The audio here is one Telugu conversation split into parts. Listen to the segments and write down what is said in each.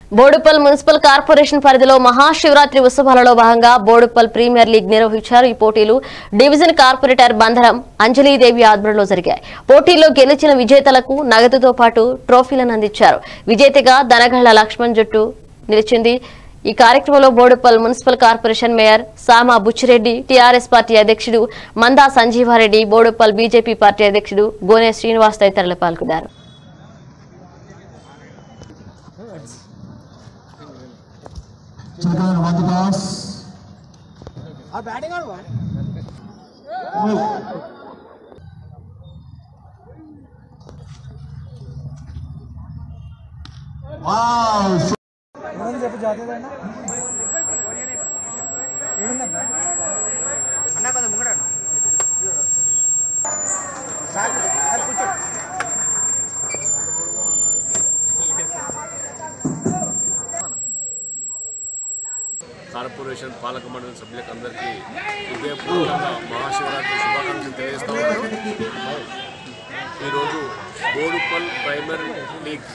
బోడుపల్ మున్సిపల్ కార్పొరేషన్ పరిధిలో మహాశివరాత్రి ఉత్సవాలలో భాగంగా బోడుపల్ ప్రీమియర్ లీగ్ నిర్వహించారు ఈ పోటీలు డివిజన్ కార్పొరేటర్ బంధరం అంజలీదేవి ఆధ్వర్యంలో జరిగాయి పోటీల్లో గెలిచిన విజేతలకు నగదుతో పాటు ట్రోఫీలను అందించారు విజేతగా దనగళ్ల లక్ష్మణ్ జట్టు నిలిచింది ఈ కార్యక్రమంలో Boduppal municipal corporation mayor Sama Buchireddy TRS party అధ్యక్షుడు మందా సంజీవారెడ్డి బోడుపల్ బీజేపీ పార్టీ అధ్యక్షుడు గోనె శ్రీనివాస్ తదితరులు పాల్గొన్నారు Second, one toss. ఆ బ్యాటింగ్ ఆడు Wow, ఏమని చెప్పి జాతీయదన్నా ఏడుందన్నా అన్నా కదా ముంగడాడు సార్ సార్ కూర్చో కార్పొరేషన్ పాలక మండలి సభ్యులకు అందరికీ హృదయపూర్వకంగా మహాశివరాత్రి శుభాకాంక్షలు తెలియజేస్తా ఉన్నాను ఈరోజు బోడుపల్ ప్రైమరీ లీగ్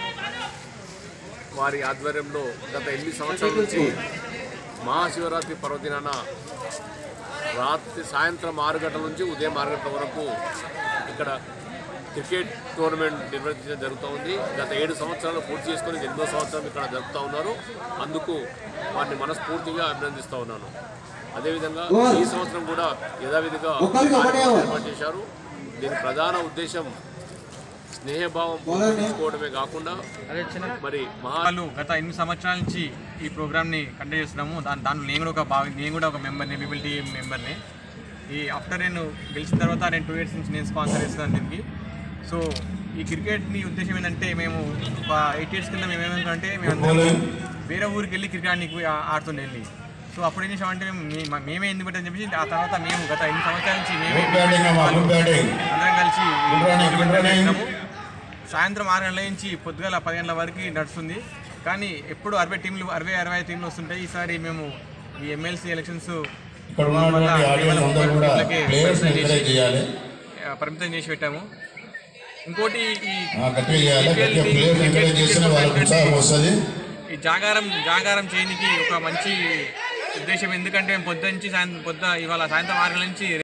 వారి ఆధ్వర్యంలో గత ఎనిమిది సంవత్సరాల నుంచి మహాశివరాత్రి పర్వదినాన రాత్రి సాయంత్రం ఆరు గంటల నుంచి ఉదయం ఆరు గంటల వరకు ఇక్కడ క్రికెట్ టోర్నమెంట్ నిర్వహించడం జరుగుతూ ఉంది గత ఏడు సంవత్సరాలు పూర్తి చేసుకొని ఎనిమిదో సంవత్సరం ఇక్కడ జరుపుతూ ఉన్నారు అందుకు వారిని మనస్ఫూర్తిగా అభినందిస్తూ ఉన్నాను అదేవిధంగా ఈ సంవత్సరం కూడా యథావిధిగా కార్యక్రమం ఏర్పాటు చేశారు దీని ప్రధాన ఉద్దేశం స్నేహభావం పెంచుకోవడమే కాకుండా మరి మహా వాళ్ళు గత ఎనిమిది సంవత్సరాల నుంచి ఈ ప్రోగ్రామ్ని కండక్ట్ చేస్తున్నాము దాని దాంట్లో నేను కూడా ఒక భాగం నేను కూడా ఒక మెంబర్ని పీపుల్ టీమ్ మెంబర్ని ఈ ఆఫ్టర్ నేను గెలిచిన తర్వాత నేను టూ ఇయర్స్ నుంచి నేను స్పాన్సర్ చేస్తున్నాను దీనికి సో ఈ క్రికెట్ని ఉద్దేశం ఏంటంటే మేము ఒక ఎయిట్ ఇయర్స్ కింద మేము ఏమనుకుంటే మేము అందరం వేరే ఊరికి వెళ్ళి క్రికెట్ ఆడడానికి పోయి ఆ- ఆడుతుండే వెళ్ళి సో అప్పుడు ఏం చేసామంటే మేము మే- మేమే ఎందుకు పెట్టని చెప్పేసి ఆ తర్వాత మేము గత ఎనిమిది సంవత్సరాల నుంచి మేమే batting అమ్మా, good batting. అందరం కలిసి ఈ Good running, good tournament running. చేసినాము. సాయంత్రం ఆరు గంటల నుంచి పొద్దుగాల పది గంటల వరకు నడుస్తుంది కానీ ఎప్పుడు అరవై టీంలు అరవై అరవై ఐదు టీంలు వస్తుంటాయి ఈసారి మేము ఈ ఎమ్మెల్సీ ఎలక్షన్స్ ఇక్కడ ఉన్నటువంటి ఆడియన్స్ అందరూ కూడా ప్లేయర్స్ ఎంకరేజ్ చేయాలి ఆ, పరిమితం చేసి పెట్టాము ఇంకోటి ఈ ఆ, గట్టిగా చేయాలి గట్టిగా ప్లేయర్స్ ఎంకరేజ్ చేస్తేనే వాళ్ళకి ఉత్సాహం వస్తుంది ఈ జాగారం జాగారం చేయడానికి ఒక మంచి ఉద్దేశం ఎందుకంటే మేము పొద్దు నుంచి సాయంత్రం పొద్దు ఇవాళ సాయంత్రం ఆరు గంటల నుంచి